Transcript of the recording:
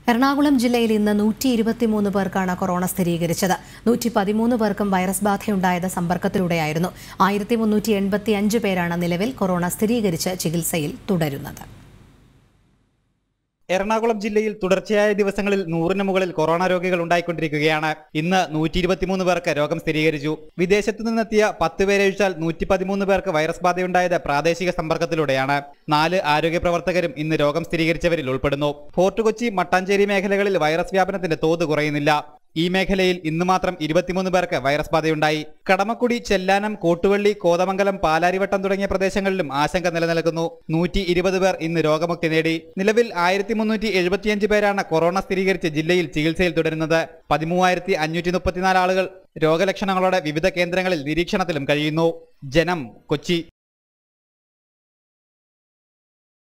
എറണാകുളം ജില്ലയിൽ ഇന്ന് നൂറ്റി ഇരുപത്തിമൂന്ന് പേർക്കാണ് കൊറോണ സ്ഥിരീകരിച്ചത് നൂറ്റി പതിമൂന്ന് പേർക്കും വൈറസ് ബാധയുണ്ടായത് സമ്പർക്കത്തിലൂടെയായിരുന്നു ആയിരത്തി മുന്നൂറ്റി എൺപത്തി അഞ്ച് പേരാണ് നിലവിൽ കൊറോണ സ്ഥിരീകരിച്ച് ചികിത്സയിൽ തുടരുന്നത് എറണാകുളം ജില്ലയിൽ തുടർച്ചയായ ദിവസങ്ങളിൽ നൂറിന് മുകളിൽ കൊറോണ രോഗികൾ ഉണ്ടായിക്കൊണ്ടിരിക്കുകയാണ് ഇന്ന് നൂറ്റി ഇരുപത്തിമൂന്ന് പേർക്ക് രോഗം സ്ഥിരീകരിച്ചു വിദേശത്തു നിന്നെത്തിയ പത്ത് പേരൊഴിച്ചാൽ നൂറ്റി പതിമൂന്ന് പേർക്ക് വൈറസ് ബാധയുണ്ടായത് പ്രാദേശിക സമ്പർക്കത്തിലൂടെയാണ് നാല് ആരോഗ്യ പ്രവർത്തകരും ഇന്ന് രോഗം സ്ഥിരീകരിച്ചവരിൽ ഉൾപ്പെടുന്നു ഫോർട്ട് കൊച്ചി മട്ടാഞ്ചേരി മേഖലകളിൽ വൈറസ് വ്യാപനത്തിന്റെ തോത് കുറയുന്നില്ല ഈ മേഖലയിൽ ഇന്ന് മാത്രം ഇരുപത്തിമൂന്ന് പേർക്ക് വൈറസ് ബാധയുണ്ടായി കടമക്കുടി ചെല്ലാനം കോട്ടുവള്ളി കോതമംഗലം പാലാരിവട്ടം തുടങ്ങിയ പ്രദേശങ്ങളിലും ആശങ്ക നിലനിൽക്കുന്നു നൂറ്റി ഇരുപത് പേർ ഇന്ന് രോഗമുക്തി നേടി നിലവിൽ ആയിരത്തി മുന്നൂറ്റി എഴുപത്തിയഞ്ച് പേരാണ് കൊറോണ സ്ഥിരീകരിച്ച് ജില്ലയിൽ ചികിത്സയിൽ തുടരുന്നത് പതിമൂവായിരത്തി അഞ്ഞൂറ്റി മുപ്പത്തിനാല് ആളുകൾ രോഗലക്ഷണങ്ങളോടെ വിവിധ കേന്ദ്രങ്ങളിൽ നിരീക്ഷണത്തിലും കഴിയുന്നു ജനം കൊച്ചി